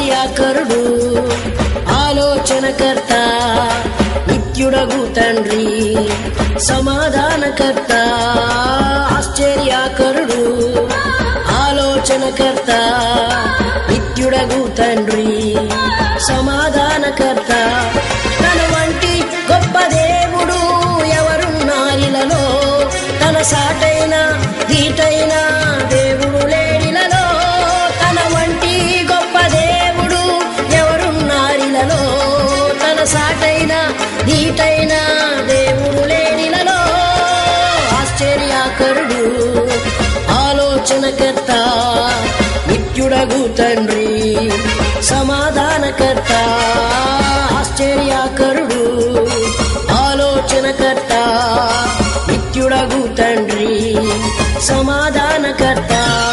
ఆశ్చర్యకరుడు ఆలోచనకర్త నిత్యుడగు తండ్రి సమాధానకర్త ఆశ్చర్యకరుడు ఆలోచనకర్త నిత్యుడగు తండ్రి సమాధానకర్త తన వంటి గొప్ప దేవుడు ఎవరున్నారిలలో తన సాటైన దీటైన దేవుడు లేడిలలో తన వంటి గొప్ప దేవుడు ఎవరున్నారిలలో తన సాటైన దీటైన దేవుడు లేడిలలో ఆశ్చర్యకరుడు ఆలోచనకర్త నిత్యుడగు తండ్రి సమాధానకర్త ఆశ్చర్యకరుడు ఆలోచనకర్త నిత్యుడగు తండ్రి సమాధానకర్త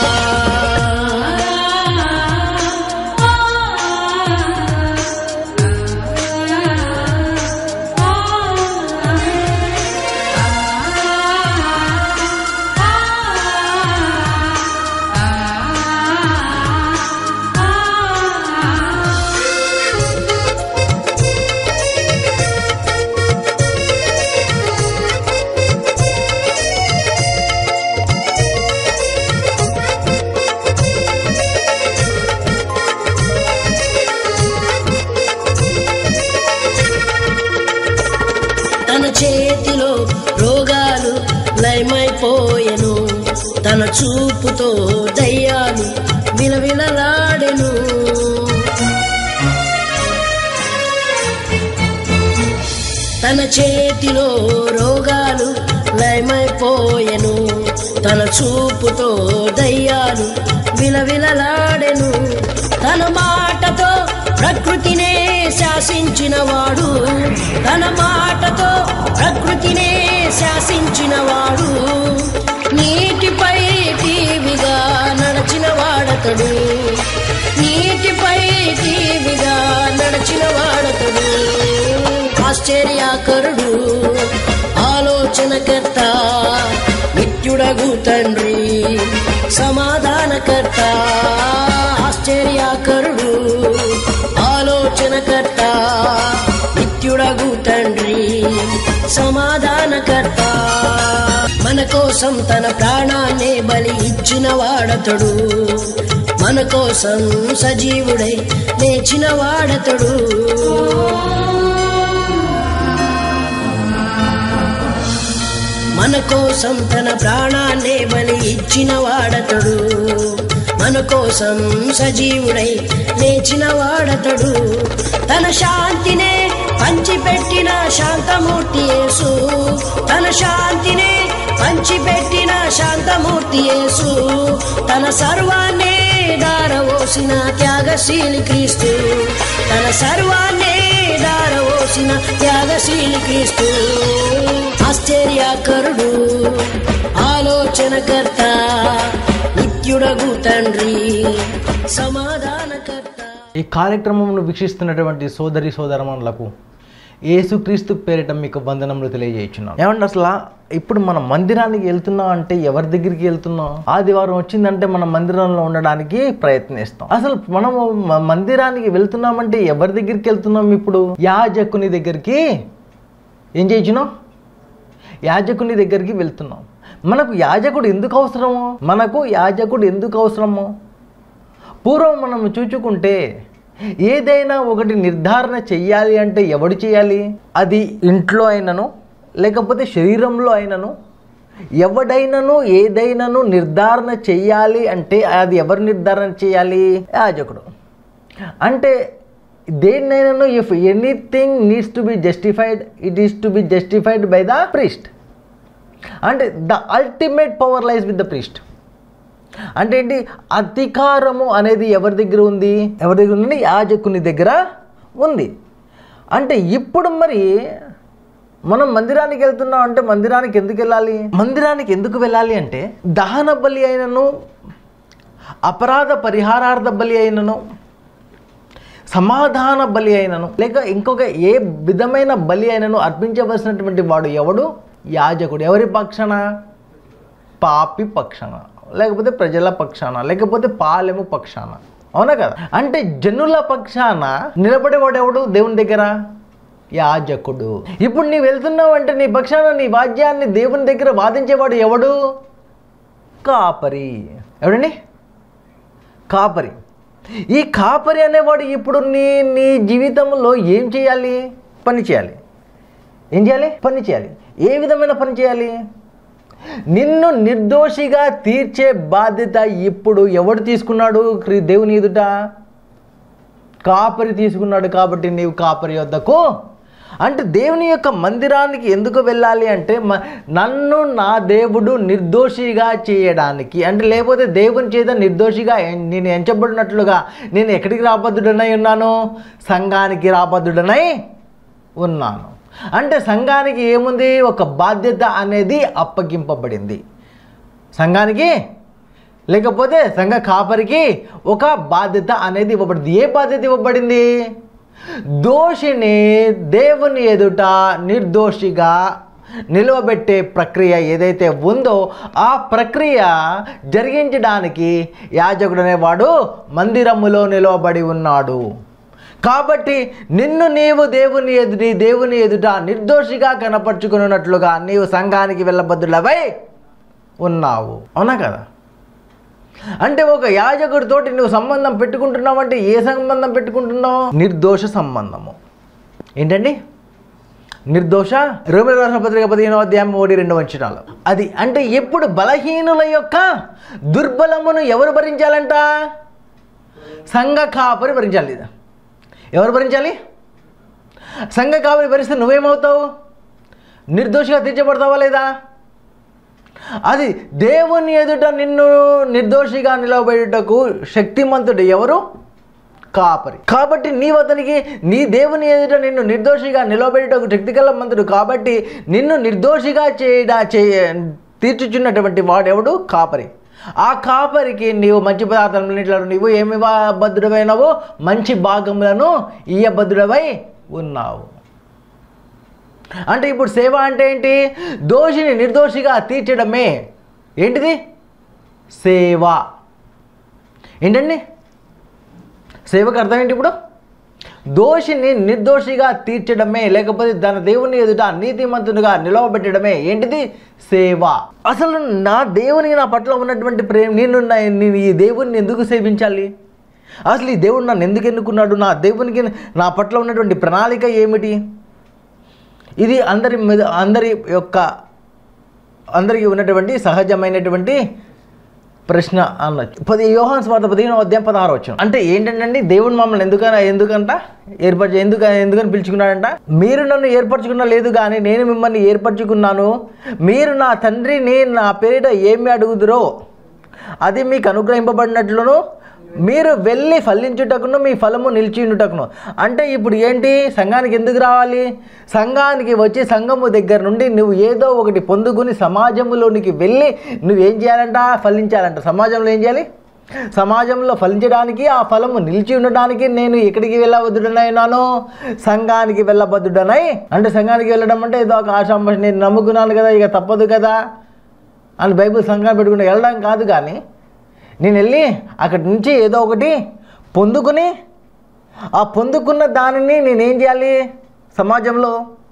తన చేతిలో రోగాలు లయమైపోయెను తన చూపుతో దయ్యాలు విలవిలలాడెను తన చేతిలో రోగాలు లయమైపోయెను తన చూపుతో దయ్యాలు విలవిలలాడెను తన మాటతో ప్రకృతినే శాసించినవాడు తన మాటతో ప్రకృతినే శాసించినవాడు నీటిపై టీవిగా నడచిన వాడతడు నీటిపై టీవిగా నడచిన వాడతడు ఆశ్చర్యకరుడు ఆలోచనకర్త నిత్యుడగు తండ్రి సమాధానకర్త ఆశ్చర్యకరుడు ఆలోచనకర్త నిత్యుడగు తండ్రి సమాధానకర్త మన కోసం తన ప్రాణాన్నే బలి ఇచ్చిన వాడతడు మన కోసం సజీవుడై లేచిన వాడతడు మన కోసం తన ప్రాణాన్నే బలి ఇచ్చిన వాడతడు మన కోసం సజీవుడై లేచిన వాడతడు తన శాంతినే పంచిపెట్టిన శాంతమూర్తి యేసు తన శాంతినే పంచిపెట్టిన శాంతమూర్తి యేసు తన సర్వాన్నే దారవోసిన త్యాగశీలి క్రీస్తు తన సర్వాన్నే దారవోసిన త్యాగశీలి క్రీస్తు ఆశ్చర్యకరుడు ఆలోచనకర్త నిత్యుడగు తండ్రి సమాధానకర్త ఈ కార్యక్రమంను వీక్షిస్తున్నటువంటి సోదరి సోదరమణులకు యేసుక్రీస్తు పేరిట మీకు వందనములు తెలియజేస్తున్నాం ఏమంటే అసలు ఇప్పుడు మనం మందిరానికి వెళ్తున్నాం అంటే ఎవరి దగ్గరికి వెళ్తున్నాం ఆదివారం వచ్చిందంటే మనం మందిరంలో ఉండడానికి ప్రయత్నిస్తాం అసలు మనం మ- మందిరానికి వెళ్తున్నామంటే ఎవరి దగ్గరికి వెళ్తున్నాం ఇప్పుడు యాజకుని దగ్గరికి ఏం చేయించినాం యాజకుని దగ్గరికి వెళ్తున్నాం మనకు యాజకుడు ఎందుకు అవసరమో మనకు యాజకుడు ఎందుకు అవసరమో పూర్వం మనం చూచుకుంటే ఏదైనా ఒకటి నిర్ధారణ చెయ్యాలి అంటే ఎవడు చేయాలి అది ఇంట్లో అయినను లేకపోతే శరీరంలో అయినను ఎవడైనను ఏదైనాను నిర్ధారణ చెయ్యాలి అంటే అది ఎవరు నిర్ధారణ చేయాలి యాజకుడు అంటే దేన్నైనాను if anything needs to be justified it is to be justified by the priest అంటే the ultimate power lies with the priest అంటే ఏంటి అధికారము అనేది ఎవరి దగ్గర ఉంది ఎవరి దగ్గర ఉంది యాజకుని దగ్గర ఉంది అంటే ఇప్పుడు మరి మనం మందిరానికి వెళ్తున్నాం అంటే మందిరానికి ఎందుకు వెళ్ళాలి మందిరానికి ఎందుకు వెళ్ళాలి అంటే దహన బలి అయినను అపరాధ పరిహారార్థ బలి అయినను సమాధాన బలి అయినను లేక ఇంకొక ఏ విధమైన బలి అయినను అర్పించవలసినటువంటి వాడు ఎవడు యాజకుడు ఎవరి పక్షాన పాపి పక్షాన లేకపోతే ప్రజల పక్షాన లేకపోతే పాలెము పక్షాన అవునా కదా అంటే జనుల పక్షాన నిలబడేవాడు ఎవడు దేవుని దగ్గర యాజకుడు ఇప్పుడు నీవు వెళ్తున్నావు అంటే నీ పక్షాన నీ వాద్యాన్ని దేవుని దగ్గర వాదించేవాడు ఎవడు కాపరి ఎవడండి కాపరి ఈ కాపరి అనేవాడు ఇప్పుడు నీ నీ జీవితంలో ఏం చేయాలి పని చేయాలి ఏం చేయాలి పని చేయాలి ఏ విధమైన పని చేయాలి నిన్ను నిర్దోషిగా తీర్చే బాధ్యత ఇప్పుడు ఎవడు తీసుకున్నాడు క్రీ- దేవుని ఎదుట కాపరి తీసుకున్నాడు కాబట్టి నీవు కాపరి వద్దకు అంటే దేవుని యొక్క మందిరానికి ఎందుకు వెళ్ళాలి అంటే మ- నన్ను నా దేవుడు నిర్దోషిగా చేయడానికి అంటే లేకపోతే దేవుని చేత నిర్దోషిగా ఎన్- నేను ఎంచబడినట్లుగా నేను ఎక్కడికి రాబద్దుడనై ఉన్నాను సంఘానికి రాబద్దుడనై ఉన్నాను అంటే సంఘానికి ఏముంది ఒక బాధ్యత అనేది అప్పగింపబడింది సంఘానికి లేకపోతే సంఘ కాపరికి ఒక బాధ్యత అనేది ఇవ్వబడింది ఏ బాధ్యత ఇవ్వబడింది దోషిని దేవుని ఎదుట నిర్దోషిగా నిలవబెట్టే ప్రక్రియ ఏదైతే ఉందో ఆ ప్రక్రియ జరిగించడానికి యాజకుడు అనేవాడు మందిరములో నిలవబడి ఉన్నాడు కాబట్టి నిన్ను నీవు దేవుని ఎదు నీ దేవుని ఎదుట నిర్దోషిగా కనపరుచుకున్నట్లుగా నీవు సంఘానికి వెళ్ళబద్దులవై ఉన్నావు అవునా కదా అంటే ఒక యాజకుడితోటి నువ్వు సంబంధం పెట్టుకుంటున్నావు అంటే ఏ సంబంధం పెట్టుకుంటున్నావు నిర్దోష సంబంధము ఏంటండి నిర్దోష రోమిల రాసిన పత్రిక పదిహేనో అధ్యాయం ఒకటి రెండు వంచనాలు అది అంటే ఎప్పుడు బలహీనుల యొక్క దుర్బలమును ఎవరు భరించాలంట సంఘ కాపరి భరించాలి ఎవరు భరించాలి సంఘ కాపరి భరిస్తే నువ్వేమవుతావు నిర్దోషిగా తీర్చబడతావా లేదా అది దేవుని ఎదుట నిన్ను నిర్దోషిగా నిలబెట్టుటకు శక్తిమంతుడు ఎవరు కాపరి కాబట్టి నీవు అతనికి నీ దేవుని ఎదుట నిన్ను నిర్దోషిగా నిలబెట్టుటకు శక్తిగల మంతుడు కాబట్టి నిన్ను నిర్దోషిగా చేయడా చే తీర్చుచున్నటువంటి వాడెవడు కాపరి ఆ కాపరికి నీవు మంచి పదార్థాలన్నింటిలో నీవు ఏమి బద్ధుడమైనవో మంచి భాగములను ఇయ్యబద్ధుడవై ఉన్నావు అంటే ఇప్పుడు సేవ అంటే ఏంటి దోషిని నిర్దోషిగా తీర్చడమే ఏంటిది సేవ ఏంటండి సేవకు అర్థం ఏంటి ఇప్పుడు దోషిని నిర్దోషిగా తీర్చడమే లేకపోతే తన దేవుని ఎదుట నీతిమంతునిగా నిలవబెట్టడమే ఏంటిది సేవ అసలు నా దేవునికి నా పట్ల ఉన్నటువంటి ప్రేమ నేను నా- నేను ఈ దేవుని ఎందుకు సేవించాలి అసలు ఈ దేవుడు నన్ను ఎందుకు ఎన్నుకున్నాడు నా దేవునికి నా పట్ల ఉన్నటువంటి ప్రణాళిక ఏమిటి ఇది అందరి మీద అందరి యొక్క అందరికీ ఉన్నటువంటి సహజమైనటువంటి ప్రశ్న అనొచ్చు పది యోహాన్ స్వార్థ పదిహేను అధ్యాయం పదహారు వచ్చాం అంటే ఏంటంటే దేవుడు మమ్మల్ని ఎందుకన ఎందుకంట ఏర్పరచ ఎందుకు ఎందుకని పిలుచుకున్నాడంట మీరు నన్ను ఏర్పరచుకున్న లేదు కానీ నేను మిమ్మల్ని ఏర్పరచుకున్నాను మీరు నా తండ్రిని నా పేరిట ఏమి అడుగుదురో అది మీకు అనుగ్రహింపబడినట్లును మీరు వెళ్ళి ఫలించుటకును మీ ఫలము నిలిచిండుటకును అంటే ఇప్పుడు ఏంటి సంఘానికి ఎందుకు రావాలి సంఘానికి వచ్చి సంఘము దగ్గర నుండి నువ్వు ఏదో ఒకటి పొందుకుని సమాజంలోనికి వెళ్ళి నువ్వేం చేయాలంట ఫలించాలంట సమాజంలో ఏం చేయాలి సమాజంలో ఫలించడానికి ఆ ఫలము నిలిచి ఉండడానికి నేను ఎక్కడికి వెళ్ళబద్దుడనై ఉన్నాను సంఘానికి వెళ్ళబద్దుడనై అంటే సంఘానికి వెళ్ళడం అంటే ఏదో ఒక ఆశాంభ నేను నమ్ముకున్నాను కదా ఇక తప్పదు కదా అని బైబిల్ సంఘాన్ని పెట్టుకుని వెళ్ళడం కాదు కానీ నేను వెళ్ళి అక్కడి నుంచి ఏదో ఒకటి పొందుకుని ఆ పొందుకున్న దానిని నేనేం చేయాలి సమాజంలో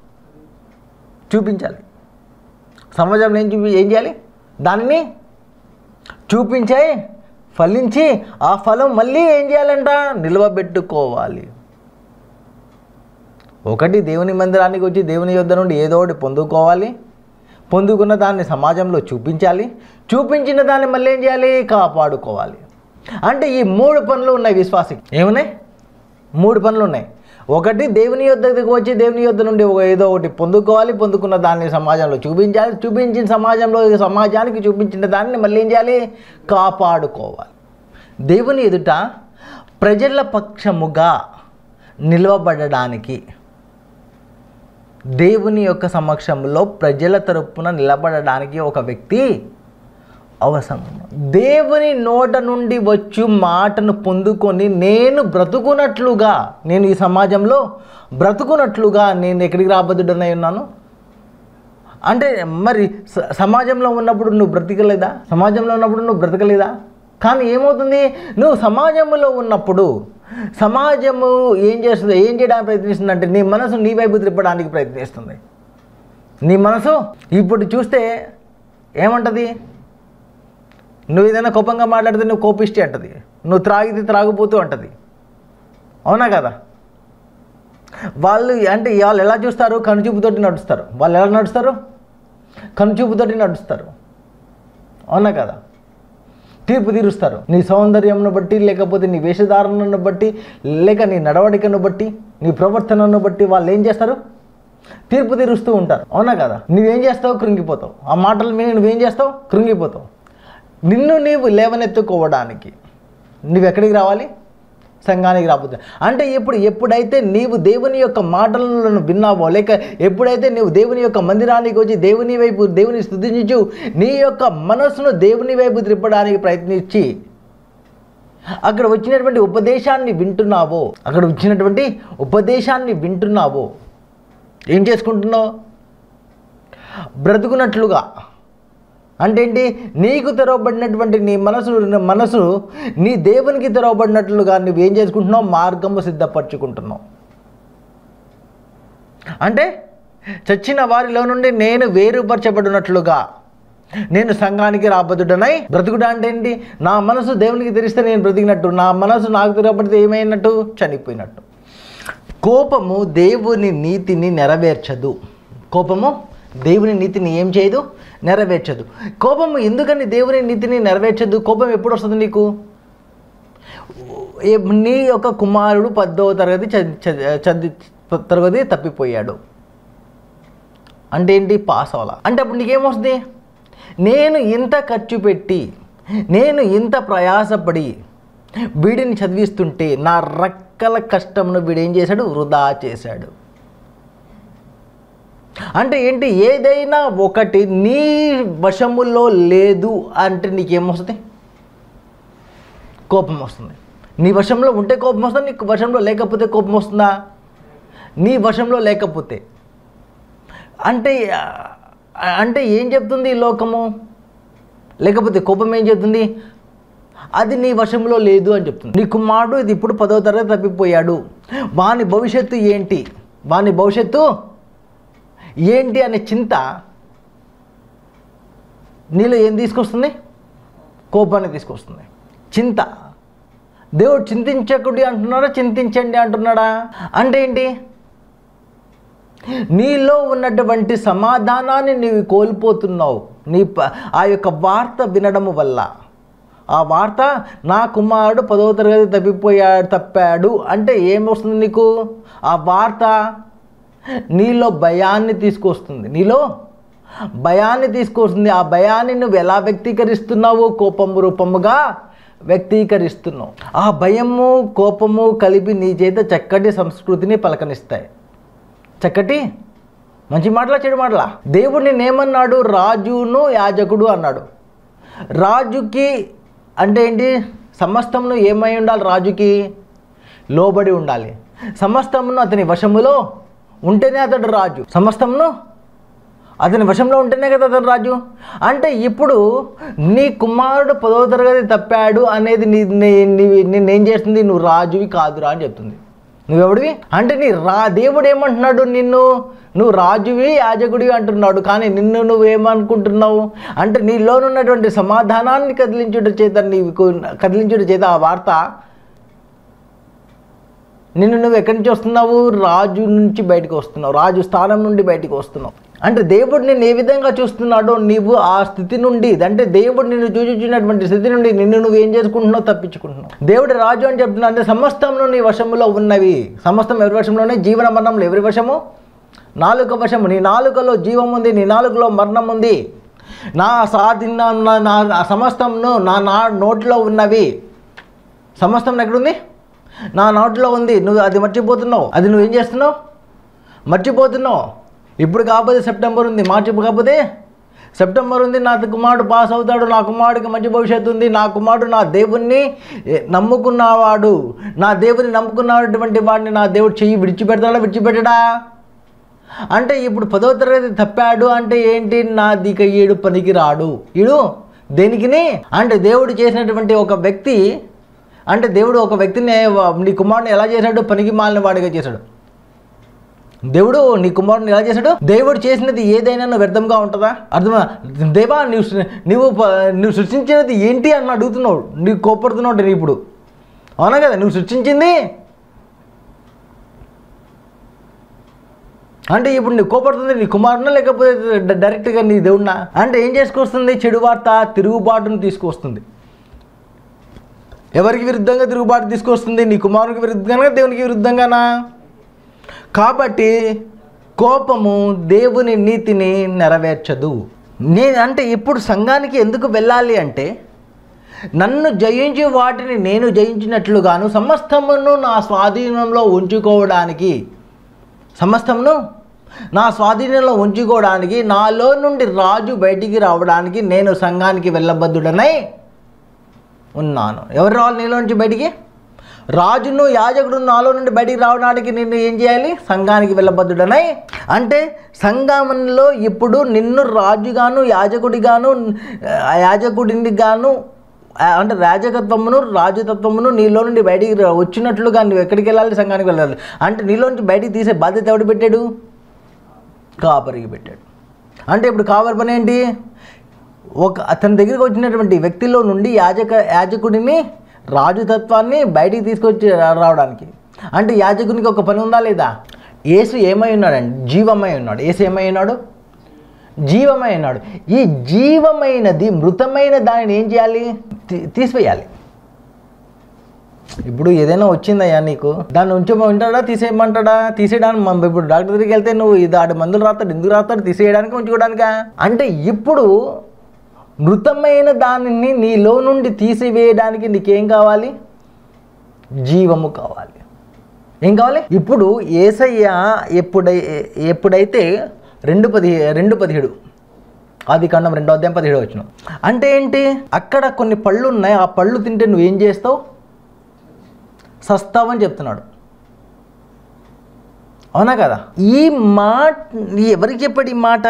చూపించాలి సమాజంలో ఏం చూపి ఏం చేయాలి దానిని చూపించే ఫలించి ఆ ఫలం మళ్ళీ ఏం చేయాలంట నిల్వబెట్టుకోవాలి ఒకటి దేవుని మందిరానికి వచ్చి దేవుని యొద్ద నుండి ఏదో ఒకటి పొందుకోవాలి పొందుకున్న దాన్ని సమాజంలో చూపించాలి చూపించిన దాన్ని మళ్ళీ ఏం చేయాలి కాపాడుకోవాలి అంటే ఈ మూడు పనులు ఉన్నాయి విశ్వాసికి ఏమున్నాయి మూడు పనులు ఉన్నాయి ఒకటి దేవుని యొద్దకు వచ్చి దేవుని యొద్ద నుండి ఒక ఏదో ఒకటి పొందుకోవాలి పొందుకున్న దాన్ని సమాజంలో చూపించాలి చూపించిన సమాజంలో సమాజానికి చూపించిన దాన్ని మళ్ళీ ఏం చేయాలి కాపాడుకోవాలి దేవుని ఎదుట ప్రజల పక్షముగా నిలవబడడానికి దేవుని యొక్క సమక్షంలో ప్రజల తరపున నిలబడడానికి ఒక వ్యక్తి అవసరం దేవుని నోట నుండి వచ్చు మాటను పొందుకొని నేను బ్రతుకున్నట్లుగా నేను ఈ సమాజంలో బ్రతుకున్నట్లుగా నేను ఎక్కడికి రాబద్దుడనై ఉన్నాను అంటే మరి స- సమాజంలో ఉన్నప్పుడు నువ్వు బ్రతకలేదా సమాజంలో ఉన్నప్పుడు నువ్వు బ్రతకలేదా కానీ ఏమవుతుంది నువ్వు సమాజంలో ఉన్నప్పుడు సమాజము ఏం చేస్తుంది ఏం చేయడానికి ప్రయత్నిస్తుంది అంటే నీ మనసు నీ వైపు త్రిప్పడానికి ప్రయత్నిస్తుంది నీ మనసు ఇప్పుడు చూస్తే ఏమంటది నువ్వు ఏదైనా కోపంగా మాట్లాడితే నువ్వు కోపిష్టి అంటది నువ్వు త్రాగితే త్రాగుపోతూ అంటది అవునా కదా వాళ్ళు అంటే వాళ్ళు ఎలా చూస్తారు కనుచూపుతోటి నడుస్తారు వాళ్ళు ఎలా నడుస్తారు కనుచూపుతోటి నడుస్తారు అవునా కదా తీర్పు తీరుస్తారు నీ సౌందర్యంను బట్టి లేకపోతే నీ వేషధారణను బట్టి లేక నీ నడవడికను బట్టి నీ ప్రవర్తనను బట్టి వాళ్ళు ఏం చేస్తారు తీర్పు తీరుస్తూ ఉంటారు అవునా కదా నువ్వేం చేస్తావు కృంగిపోతావు ఆ మాటలు విని నువ్వేం చేస్తావు కృంగిపోతావు నిన్ను నీవు లేవనెత్తుకోవడానికి నువ్వు ఎక్కడికి రావాలి సంఘానికి రాబోతే అంటే ఇప్పుడు ఎప్పుడైతే నీవు దేవుని యొక్క మాటలను విన్నావో లేక ఎప్పుడైతే నీవు దేవుని యొక్క మందిరానికి వచ్చి దేవుని వైపు దేవుని స్థుతించు నీ యొక్క మనస్సును దేవుని వైపు త్రిప్పడానికి ప్రయత్నించి అక్కడ వచ్చినటువంటి ఉపదేశాన్ని వింటున్నావో అక్కడ వచ్చినటువంటి ఉపదేశాన్ని వింటున్నావో ఏం చేసుకుంటున్నావు బ్రతుకున్నట్లుగా అంటే ఏంటి నీకు తెరవబడినటువంటి నీ మనసు మనసు నీ దేవునికి తెరవబడినట్లుగా నువ్వేం చేసుకుంటున్నావు మార్గము సిద్ధపరచుకుంటున్నావు అంటే చచ్చిన వారిలో నుండి నేను వేరుపరచబడినట్లుగా నేను సంఘానికి రాబదుడనై బ్రతుకుడా అంటే ఏంటి నా మనసు దేవునికి తెరిస్తే నేను బ్రతికినట్టు నా మనసు నాకు తెరవబడితే ఏమైనట్టు చనిపోయినట్టు కోపము దేవుని నీతిని నెరవేర్చదు కోపము దేవుని నీతిని ఏం చేయదు నెరవేర్చదు కోపము ఎందుకని దేవుని నీతిని నెరవేర్చదు కోపం ఎప్పుడు వస్తుంది నీకు ఏ- నీ యొక్క కుమారుడు పద్దవ తరగతి చది చది- చది తరగతి తప్పిపోయాడు అంటే ఏంటి పాస్ అవ్వాల అంటే అప్పుడు నీకేమొస్తుంది నేను ఇంత ఖర్చు పెట్టి నేను ఇంత ప్రయాసపడి వీడిని చదివిస్తుంటే నా రక్కల కష్టంను వీడు ఏం చేశాడు వృధా చేశాడు అంటే ఏంటి ఏదైనా ఒకటి నీ వశములో లేదు అంటే నీకేమొస్తుంది కోపం వస్తుంది నీ వశంలో ఉంటే కోపం వస్తుందా నీకు వశంలో లేకపోతే కోపం వస్తుందా నీ వశంలో లేకపోతే అంటే ఆ, అంటే ఏం చెప్తుంది ఈ లోకము లేకపోతే కోపం ఏం చెప్తుంది అది నీ వశంలో లేదు అని చెప్తుంది నీ కుమారుడు ఇది ఇప్పుడు పదో తరగతి తప్పిపోయాడు వాని భవిష్యత్తు ఏంటి వాని భవిష్యత్తు ఏంటి అనే చింత నీలో ఏం తీసుకొస్తుంది కోపాన్ని తీసుకొస్తుంది చింత దేవుడు చింతించకుడి అంటున్నాడా చింతించండి అంటున్నాడా అంటే ఏంటి నీలో ఉన్నటువంటి సమాధానాన్ని నీవు కోల్పోతున్నావు నీ ప- ఆ యొక్క వార్త వినడం వల్ల ఆ వార్త నా కుమారుడు పదవ తరగతి తప్పిపోయాడు తప్పాడు అంటే ఏమొస్తుంది నీకు ఆ వార్త నీలో భయాన్ని తీసుకొస్తుంది నీలో భయాన్ని తీసుకొస్తుంది ఆ భయాన్ని నువ్వు ఎలా వ్యక్తీకరిస్తున్నావు కోపము రూపముగా వ్యక్తీకరిస్తున్నావు ఆ భయము కోపము కలిపి నీ చేత చక్కటి సంస్కృతిని పలకనిస్తాయి చక్కటి మంచి మాటలా చెడు మాటలా దేవుడు నేనేమన్నాడు రాజును యాజకుడు అన్నాడు రాజుకి అంటే ఏంటి సమస్తమును ఏమై ఉండాలి రాజుకి లోబడి ఉండాలి సమస్తమును అతని వశములో ఉంటేనే అతడు రాజు సమస్తమును అతని వశంలో ఉంటేనే కదా అతను రాజు అంటే ఇప్పుడు నీ కుమారుడు పదవ తరగతి తప్పాడు అనేది నీ నీ- నీ- నిన్నేం చేస్తుంది నువ్వు రాజువి కాదురా అని చెప్తుంది నువ్వెవడివి అంటే నీ రా దేవుడు ఏమంటున్నాడు నిన్ను నువ్వు రాజువి యాజకుడివి అంటున్నాడు కానీ నిన్ను నువ్వేమనుకుంటున్నావు అంటే నీలోనున్నటువంటి సమాధానాన్ని కదిలించుట చేత నీకు కదిలించుట చేత ఆ వార్త నిన్ను నువ్వు ఎక్కడి నుంచి వస్తున్నావు రాజు నుంచి బయటకు వస్తున్నావు రాజు స్థానం నుండి బయటకు వస్తున్నావు అంటే దేవుడు నిన్ను ఏ విధంగా చూస్తున్నాడో నీవు ఆ స్థితి నుండి అంటే దేవుడు నిన్ను చూచుచున్నటువంటి స్థితి నుండి నిన్ను నువ్వు ఏం చేసుకుంటున్నావు తప్పించుకుంటున్నావు దేవుడు రాజు అని చెప్తున్నా అంటే సమస్తంలో నీ వశములో ఉన్నవి సమస్తం ఎవరి వశంలోనే జీవన మరణంలో ఎవరి వశము నాలుక వశము నీ నాలుకలో జీవం ఉంది నీ నాలుకలో మరణం ఉంది నా సాధిన నా- నా నా సమస్తంను నా నా నోట్లో ఉన్నవి సమస్తం ఎక్కడుంది నా నోట్లో ఉంది నువ్వు అది మర్చిపోతున్నావు అది నువ్వేం చేస్తున్నావు మర్చిపోతున్నావు ఇప్పుడు కాకపోతే సెప్టెంబర్ ఉంది మార్చి కాకపోతే సెప్టెంబర్ ఉంది నా కుమారుడు పాస్ అవుతాడు నా కుమారుడికి మంచి భవిష్యత్తు ఉంది నా కుమారుడు నా దేవుణ్ణి ఏ, నమ్ముకున్నవాడు నా దేవుని నమ్ముకున్నటువంటి వాడిని నా దేవుడు చెయ్యి విడిచిపెడతాడా విడిచిపెట్టడా అంటే ఇప్పుడు పదో తరగతి తప్పాడు అంటే ఏంటి నా దిక ఈడు పనికి రాడు ఈడు దేనికిని అంటే దేవుడు చేసినటువంటి ఒక వ్యక్తి అంటే దేవుడు ఒక వ్యక్తిని నీ కుమారుని ఎలా చేశాడు పనికి మాలిన వాడిగా చేశాడు దేవుడు నీ కుమారుని ఎలా చేశాడు దేవుడు చేసినది ఏదైనా నువ్వు వ్యర్థంగా ఉంటుందా అర్థమా దేవా నువ్వు సృ- నువ్వు ప- నువ్వు సృష్టించినది ఏంటి అని అడుగుతున్నావు నీకు కోపడుతున్నావు నీ ఇప్పుడు అవునా కదా నువ్వు సృష్టించింది అంటే ఇప్పుడు నీ కోపడుతుంది నీ కుమారునా లేకపోతే డ- డైరెక్ట్గా నీ దేవుడినా అంటే ఏం చేసుకొస్తుంది చెడు వార్త తిరుగుబాటును తీసుకొస్తుంది ఎవరికి విరుద్ధంగా తిరుగుబాటు తీసుకొస్తుంది నీ కుమారునికి విరుద్ధంగా దేవునికి విరుద్ధంగానా కాబట్టి కోపము దేవుని నీతిని నెరవేర్చదు నేను అంటే ఇప్పుడు సంఘానికి ఎందుకు వెళ్ళాలి అంటే నన్ను జయించి వాటిని నేను జయించినట్లుగాను సమస్తమును నా స్వాధీనంలో ఉంచుకోవడానికి సమస్తమును నా స్వాధీనంలో ఉంచుకోవడానికి నాలో నుండి రాజు బయటికి రావడానికి నేను సంఘానికి వెళ్ళబద్దుడనై ఉన్నాను ఎవరు రావాలి నీలో నుంచి బయటికి రాజును యాజకుడు నాలో నుండి బయటికి రావడానికి నిన్ను ఏం చేయాలి సంఘానికి వెళ్ళబద్దుడనై అంటే సంఘంలో ఇప్పుడు నిన్ను రాజుగాను యాజకుడిగాను ఆ యాజకుడిని గాను ఆ, అంటే రాజకత్వమును రాజతత్వమును నీలో నుండి బయటికి రా- వచ్చినట్లుగా నువ్వు ఎక్కడికి వెళ్ళాలి సంఘానికి వెళ్ళాలి అంటే నీలో నుంచి బయటికి తీసే బాధ్యత ఎవడు పెట్టాడు కాపరికి పెట్టాడు అంటే ఇప్పుడు కాపరి పని ఏంటి ఒక అతని దగ్గరికి వచ్చినటువంటి వ్యక్తిలో నుండి యాజక యాజకుడిని రాజుతత్వాన్ని బయటికి తీసుకొచ్చి రా- రావడానికి అంటే యాజకునికి ఒక పని ఉందా లేదా యేసు ఏమై ఉన్నాడండి జీవమై ఉన్నాడు యేసు ఏమై ఉన్నాడు జీవమై ఉన్నాడు ఈ జీవమైనది మృతమైన దానిని ఏం చేయాలి తీ- తీసివేయాలి ఇప్పుడు ఏదైనా వచ్చిందయ్యా నీకు దాన్ని ఉంచమంటాడా తీసేయమంటాడా తీసేయడానికి మనం ఇప్పుడు డాక్టర్ దగ్గరికి వెళ్తే నువ్వు ఇది ఆడు మందులు రాస్తాడు ఎందుకు రాస్తాడు తీసేయడానికి ఉంచుకోవడానికా అంటే ఇప్పుడు మృతమైన దానిని నీలో నుండి తీసివేయడానికి నీకేం కావాలి జీవము కావాలి ఏం కావాలి ఇప్పుడు ఏసయ్య ఎప్పుడై ఎప్పుడైతే రెండు పది రెండు పదిహేడు ఆది కాండం రెండో అధ్యాయం పదిహేడు వచ్చిన అంటే ఏంటి అక్కడ కొన్ని పళ్ళు ఉన్నాయి ఆ పళ్ళు తింటే నువ్వేం చేస్తావు సస్తావని చెప్తున్నాడు అవునా కదా ఈ మాట ఎవరికి చెప్పాడు ఈ మాట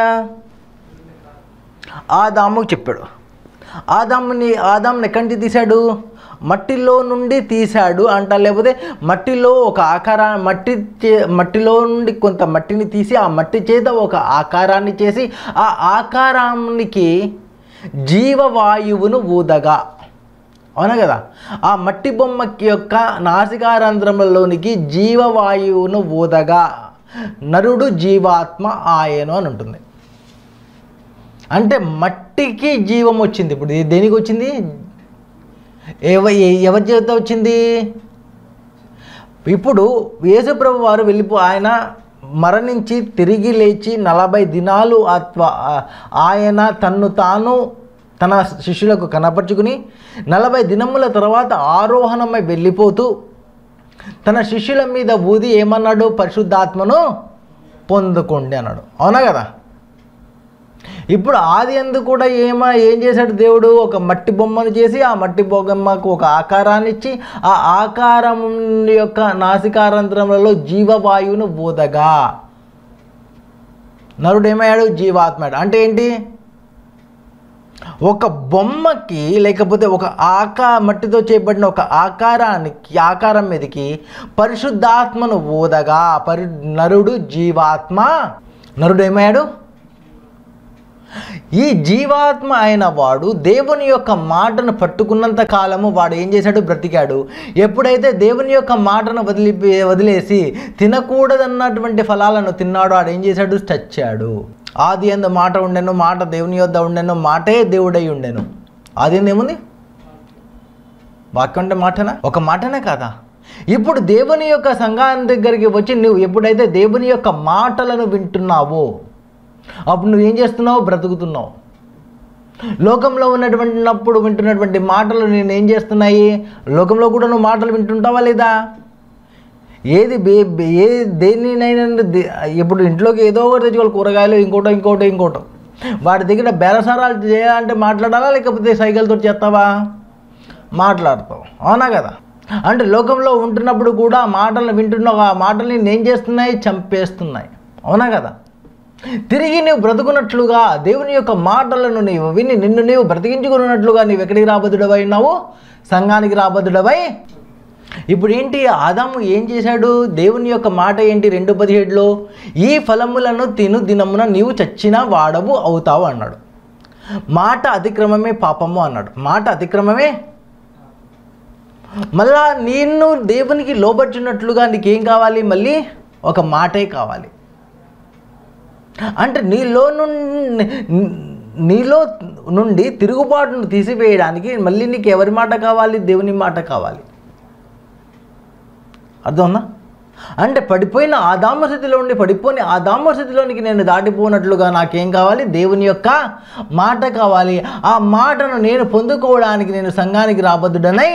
ఆదాముకు చెప్పాడు ఆదాముని ఆదాముని ఎక్కడి నుంచి తీశాడు మట్టిలో నుండి తీశాడు అంట లేకపోతే మట్టిలో ఒక ఆకారా మట్టి చే- మట్టిలో నుండి కొంత మట్టిని తీసి ఆ మట్టి చేత ఒక ఆకారాన్ని చేసి ఆ ఆకారానికి జీవవాయువును ఊదగా అవునా కదా ఆ మట్టి బొమ్మకి యొక్క నాసికారంధ్రములలోనికి జీవవాయువును ఊదగా నరుడు జీవాత్మ ఆయను అని ఉంటుంది అంటే మట్టికి జీవం వచ్చింది ఇప్పుడు ఇది దేనికి వచ్చింది ఎవ ఎ- ఎవరి చేత వచ్చింది ఇప్పుడు యేసుప్రభు వారు వెళ్ళిపో ఆయన మరణించి తిరిగి లేచి నలభై దినాలు ఆత్మ ఆ- ఆయన తన్ను తాను తన శిష్యులకు కనపరుచుకుని నలభై దినముల తర్వాత ఆరోహణమై వెళ్ళిపోతూ తన శిష్యుల మీద ఊది ఏమన్నాడు పరిశుద్ధాత్మను పొందుకోండి అన్నాడు అవునా కదా ఇప్పుడు ఆది ఎందు కూడా ఏమ ఏం చేశాడు దేవుడు ఒక మట్టి బొమ్మను చేసి ఆ మట్టి బొమ్మకు ఒక ఆకారాన్ని ఇచ్చి ఆ ఆకారం యొక్క నాసికారంధ్రములలో జీవవాయువును ఊదగా నరుడు ఏమయ్యాడు జీవాత్మ అంటే ఏంటి ఒక బొమ్మకి లేకపోతే ఒక ఆకా మట్టితో చేయబడిన ఒక ఆకారానికి ఆకారం మీదకి పరిశుద్ధాత్మను ఊదగా పరి నరుడు జీవాత్మ నరుడు ఏమయ్యాడు ఈ జీవాత్మ అయిన వాడు దేవుని యొక్క మాటను పట్టుకున్నంత కాలము వాడు ఏం చేశాడు బ్రతికాడు ఎప్పుడైతే దేవుని యొక్క మాటను వదిలి వదిలేసి తినకూడదన్నటువంటి ఫలాలను తిన్నాడు వాడు ఏం చేశాడు చచ్చాడు ఆది ఎందు మాట ఉండెను మాట దేవుని యొద్ద ఉండెను మాటే దేవుడై ఉండెను ఆది ఎందు ఏముంది వాక్యం అంటే మాటనా ఒక మాటనే కాదా ఇప్పుడు దేవుని యొక్క సంఘాన్ని దగ్గరికి వచ్చి నువ్వు ఎప్పుడైతే దేవుని యొక్క మాటలను వింటున్నావో అప్పుడు నువ్వు ఏం చేస్తున్నావు బ్రతుకుతున్నావు లోకంలో ఉన్నటువంటినప్పుడు వింటున్నటువంటి మాటలు నేను ఏం చేస్తున్నాయి లోకంలో కూడా నువ్వు మాటలు వింటుంటావా లేదా ఏది బే బే- ఏ దేనినైనా దే- ఇప్పుడు ఇంట్లోకి ఏదో ఒకటి తెచ్చుకోవాలి కూరగాయలు ఇంకోటో ఇంకోటో ఇంకోటో వాడి దగ్గర బేరసారాలు చేయాలంటే మాట్లాడాలా లేకపోతే సైకిల్తో చేస్తావా మాట్లాడతావు అవునా కదా అంటే లోకంలో ఉంటున్నప్పుడు కూడా ఆ మాటలను వింటున్నావు ఆ మాటల్ని నేను చేస్తున్నాయి చంపేస్తున్నాయి అవునా కదా తిరిగి నీవు బ్రతుకున్నట్లుగా దేవుని యొక్క మాటలను నీవు విని నిన్ను నీవు బ్రతికించుకున్నట్లుగా నీవు ఎక్కడికి రాబద్దుడవై ఉన్నావు సంఘానికి రాబద్దుడవై ఇప్పుడు ఏంటి ఆదాము ఏం చేశాడు దేవుని యొక్క మాట ఏంటి రెండు పదిహేడులో ఈ ఫలములను తిను దినమున నీవు చచ్చిన వాడవు అవుతావు అన్నాడు మాట అతిక్రమమే పాపము అన్నాడు మాట అతిక్రమమే మళ్ళా నిన్ను దేవునికి లోబర్చున్నట్లుగా నీకేం కావాలి మళ్ళీ ఒక మాటే కావాలి అంటే నీలో నుండి నీలో నుండి తిరుగుబాటును తీసివేయడానికి మళ్ళీ నీకు ఎవరి మాట కావాలి దేవుని మాట కావాలి అర్థమన్నా అంటే పడిపోయిన ఆదామ స్థితిలో ఉండి పడిపోయిన ఆదామ స్థితిలోనికి నేను దాటిపోనట్లుగా నాకేం కావాలి దేవుని యొక్క మాట కావాలి ఆ మాటను నేను పొందుకోవడానికి నేను సంఘానికి రాబద్దుడనై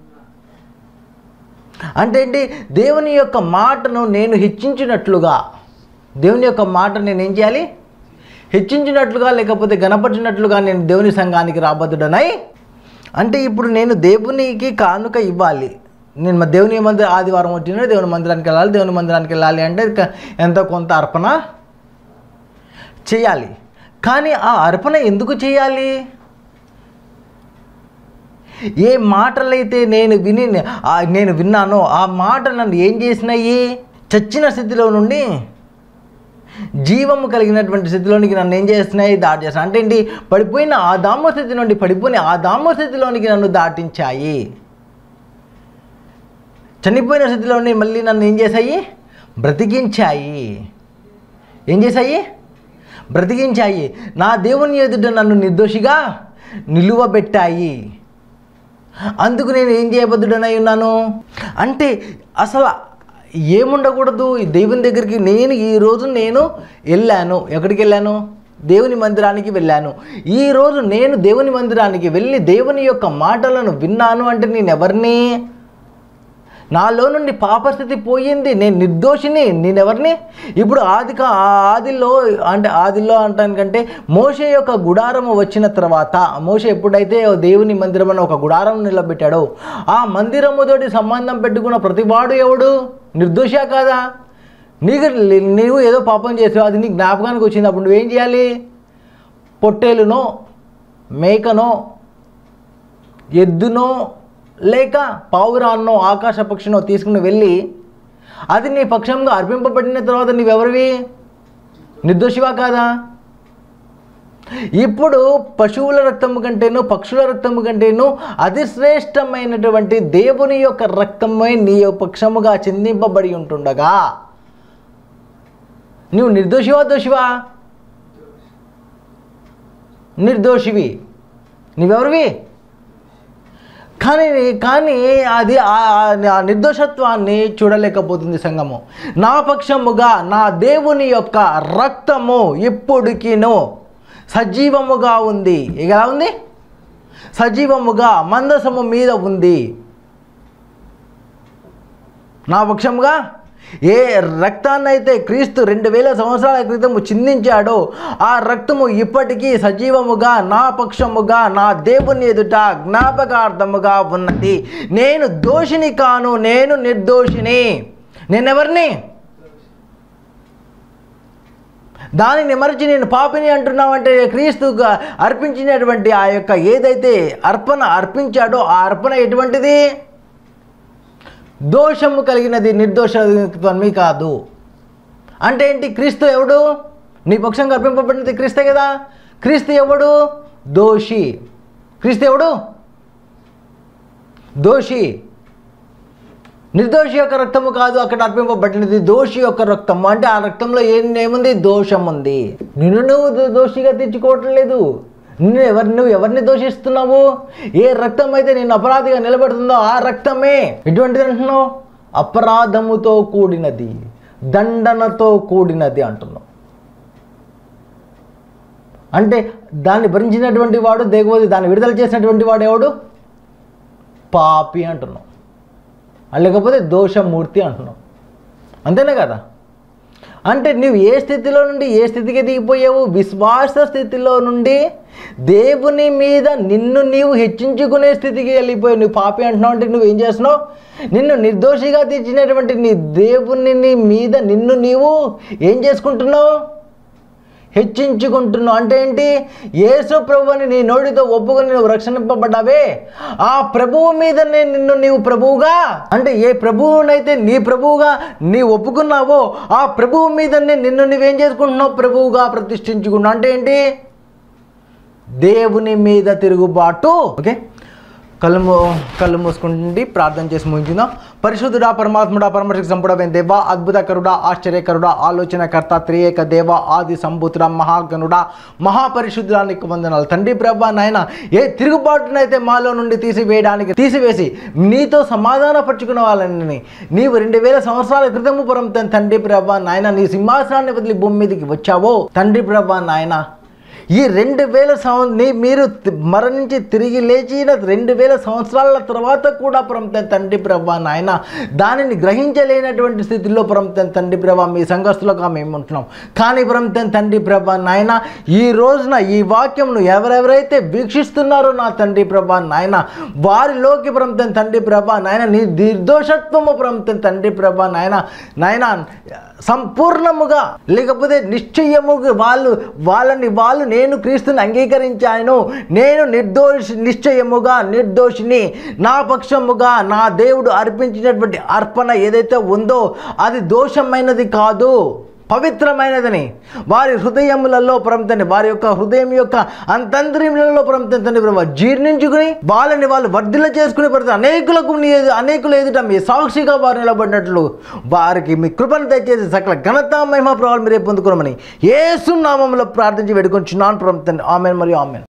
అంటే ఏంటి దేవుని యొక్క మాటను నేను హెచ్చించినట్లుగా దేవుని యొక్క మాట నేను ఏం చేయాలి హెచ్చించినట్లుగా లేకపోతే గణపరిచినట్లుగా నేను దేవుని సంఘానికి రాబద్దుడనై అంటే ఇప్పుడు నేను దేవునికి కానుక ఇవ్వాలి నేను మా దేవుని మందిర ఆదివారం వచ్చిన దేవుని మందిరానికి వెళ్ళాలి దేవుని మందిరానికి వెళ్ళాలి అంటే క- ఎంతో కొంత అర్పణ చేయాలి కానీ ఆ అర్పణ ఎందుకు చేయాలి ఏ మాటలైతే నేను విని ఆ నేను విన్నానో ఆ మాట నన్ను ఏం చేసినాయి చచ్చిన స్థితిలో నుండి జీవము కలిగినటువంటి స్థితిలోనికి నన్ను ఏం చేస్తున్నాయి దాటి చేస్తున్నాయి అంటే ఏంటి పడిపోయిన ఆ దామ స్థితి నుండి పడిపోయిన ఆ దామ స్థితిలోనికి నన్ను దాటించాయి చనిపోయిన స్థితిలోని మళ్ళీ నన్ను ఏం చేశాయి బ్రతికించాయి ఏం చేశాయి బ్రతికించాయి నా దేవుని ఎదుట నన్ను నిర్దోషిగా నిలువబెట్టాయి అందుకు నేను ఏం చేయబద్దుడనై ఉన్నాను అంటే అసలు ఏముండకూడదు ఈ దేవుని దగ్గరికి నేను ఈ రోజు నేను వెళ్ళాను ఎక్కడికి వెళ్ళాను దేవుని మందిరానికి వెళ్ళాను ఈ రోజు నేను దేవుని మందిరానికి వెళ్ళి దేవుని యొక్క మాటలను విన్నాను అంటే నేను ఎవరిని నాలో నుండి పాపస్థితి పోయింది నేను నిర్దోషిని నేను ఎవరిని ఇప్పుడు ఆది కా- ఆ ఆదిలో అంటే ఆదిలో అంటానికంటే మోషే యొక్క గుడారము వచ్చిన తర్వాత మోషే ఎప్పుడైతే దేవుని మందిరం అని ఒక గుడారం నిలబెట్టాడో ఆ మందిరముతోటి సంబంధం పెట్టుకున్న ప్రతివాడు ఎవడు నిర్దోషా కాదా నీకు నీవు ఏదో పాపం చేసావు అది నీ జ్ఞాపకానికి వచ్చింది అప్పుడు నువ్వేం చేయాలి పొట్టేలునో మేకనో ఎద్దునో లేక పావురాన్నో ఆకాశ పక్షినో తీసుకుని వెళ్ళి అది నీ పక్షంగా అర్పింపబడిన తర్వాత నీవెవరివి నిర్దోషివా కాదా ఇప్పుడు పశువుల రక్తము కంటేను పక్షుల రక్తము కంటేను అతి శ్రేష్టమైనటువంటి దేవుని యొక్క రక్తమై నీ యొక్క పక్షముగా చిందింపబడి ఉంటుండగా నువ్వు నిర్దోషివా దోషివా నిర్దోషివి నువ్వెవరివి కానీ కానీ అది ఆ- ఆ- ఆ నిర్దోషత్వాన్ని చూడలేకపోతుంది సంఘము నా పక్షముగా నా దేవుని యొక్క రక్తము ఇప్పటికిను సజీవముగా ఉంది ఎలా ఉంది సజీవముగా మందసము మీద ఉంది నా పక్షముగా ఏ రక్తాన్ని అయితే క్రీస్తు రెండు వేల సంవత్సరాల క్రితము చిందించాడో ఆ రక్తము ఇప్పటికీ సజీవముగా నా పక్షముగా నా దేవుని ఎదుట జ్ఞాపకార్థముగా ఉన్నది నేను దోషిని కాను నేను నిర్దోషిని నేనెవరిని దానిని మరిచి నేను పాపిని అంటున్నామంటే క్రీస్తుగా అర్పించినటువంటి ఆ యొక్క ఏదైతే అర్పణ అర్పించాడో ఆ అర్పణ ఎటువంటిది దోషము కలిగినది నిర్దోషత్వమే కాదు అంటే ఏంటి క్రీస్తు ఎవడు నీ పక్షంగా అర్పింపబడినది క్రీస్తే కదా క్రీస్తు ఎవడు దోషి క్రీస్తు ఎవడు దోషి నిర్దోషి యొక్క రక్తము కాదు అక్కడ అర్పింపబడినది దోషి యొక్క రక్తము అంటే ఆ రక్తంలో ఏం ఏముంది దోషం ఉంది నిన్ను నువ్వు దో- దోషిగా తెచ్చుకోవటం లేదు నిన్ను ఎవరి నువ్వు ఎవరిని దోషిస్తున్నావు ఏ రక్తం అయితే నేను అపరాధిగా నిలబెడుతుందో ఆ రక్తమే ఎటువంటిది అంటున్నావు అపరాధముతో కూడినది దండనతో కూడినది అంటున్నావు అంటే దాన్ని భరించినటువంటి వాడు దేగవది దాన్ని విడుదల చేసినటువంటి వాడు ఎవడు పాపి అంటున్నావు లేకపోతే దోషమూర్తి అంటున్నావు అంతేనే కదా అంటే నువ్వు ఏ స్థితిలో నుండి ఏ స్థితికి దిగిపోయావు విశ్వాస స్థితిలో నుండి దేవుని మీద నిన్ను నీవు హెచ్చించుకునే స్థితికి వెళ్ళిపోయావు నువ్వు పాపి అంటున్నావు అంటే నువ్వు ఏం చేస్తున్నావు నిన్ను నిర్దోషిగా తీర్చినటువంటి నీ దేవుని నీ మీద నిన్ను నీవు ఏం చేసుకుంటున్నావు హెచ్చించుకుంటున్నావు అంటే ఏంటి యేసు ప్రభువుని నీ నోటితో ఒప్పుకొని నువ్వు రక్షణింపబడ్డావే ఆ ప్రభువు మీదనే నిన్ను నీవు ప్రభువుగా అంటే ఏ ప్రభువునైతే నీ ప్రభువుగా నీ ఒప్పుకున్నావో ఆ ప్రభువు మీదనే నిన్ను నువ్వేం చేసుకుంటున్నావు ప్రభువుగా ప్రతిష్ఠించుకున్నావు అంటే ఏంటి దేవుని మీద తిరుగుబాటు ఓకే కళ్ళు మూ కళ్ళు మూసుకుండి ప్రార్థన చేసి ముగించుదాం పరిశుద్ధుడా పరమాత్ముడా పరమశికి సంపుడమైన దేవ అద్భుతకరుడా ఆశ్చర్యకరుడా ఆలోచనకర్త త్రియేక దేవ ఆది సంభూతుడా మహాగణుడా మహాపరిశుద్ధుడా నీకు వందనాలు తండ్రి ప్రభా నాయన ఏ తిరుగుబాటునైతే మాలో నుండి తీసివేయడానికి తీసివేసి నీతో సమాధానపరుచుకున్న వాళ్ళని నీవు రెండు వేల సంవత్సరాల క్రితము పురం తండ్రి ప్రభా నాయన నీ సింహాసనాన్ని వదిలి భూమి మీదకి వచ్చావో తండ్రి ప్రభా నాయన ఈ రెండు వేల సంవ నీ మీరు తి- మరణించి తిరిగి లేచిన రెండు వేల సంవత్సరాల తర్వాత కూడా ప్రమత తండ్రి ప్రభా నాయన దానిని గ్రహించలేనటువంటి స్థితిలో ప్రమత తండ్రి ప్రభా మీ సంఘస్థులుగా మేము ఉంటున్నాం కానీ ప్రమత తండ్రి ప్రభా నాయన ఈ రోజున ఈ వాక్యంను ఎవరెవరైతే వీక్షిస్తున్నారో నా తండ్రి ప్రభా నాయన వారిలోకి ప్రమత తండ్రి ప్రభా నాయన నీ నిర్దోషత్వము ప్రమత తండ్రి ప్రభా నాయన నాయన సంపూర్ణముగా లేకపోతే నిశ్చయముగా వాళ్ళు వాళ్ళని వాళ్ళు నేను క్రీస్తుని అంగీకరించాను నేను నిర్దోషి నిశ్చయముగా నిర్దోషిని నా పక్షముగా నా దేవుడు అర్పించినటువంటి అర్పణ ఏదైతే ఉందో అది దోషమైనది కాదు పవిత్రమైనదని వారి హృదయములలో ప్రమతండి వారి యొక్క హృదయం యొక్క అంతంత్రియములలో ప్రమతండి ప్రభావ జీర్ణించుకుని వాళ్ళని వాళ్ళు వర్ధిల్ల చేసుకుని పడుతుంది అనేకులకు నీ ఎదు- అనేకులు ఎదుట మీ సాక్షిగా వారు నిలబడినట్లు వారికి మీ కృపను దయచేసి సకల ఘనత మహిమ ప్రభావాలు మీరే పొందుకోమని ఏసు నామంలో ప్రార్థించి వేడుకొంచున్నాను ప్రమతండి ఆమెన్ మరియు ఆమెన్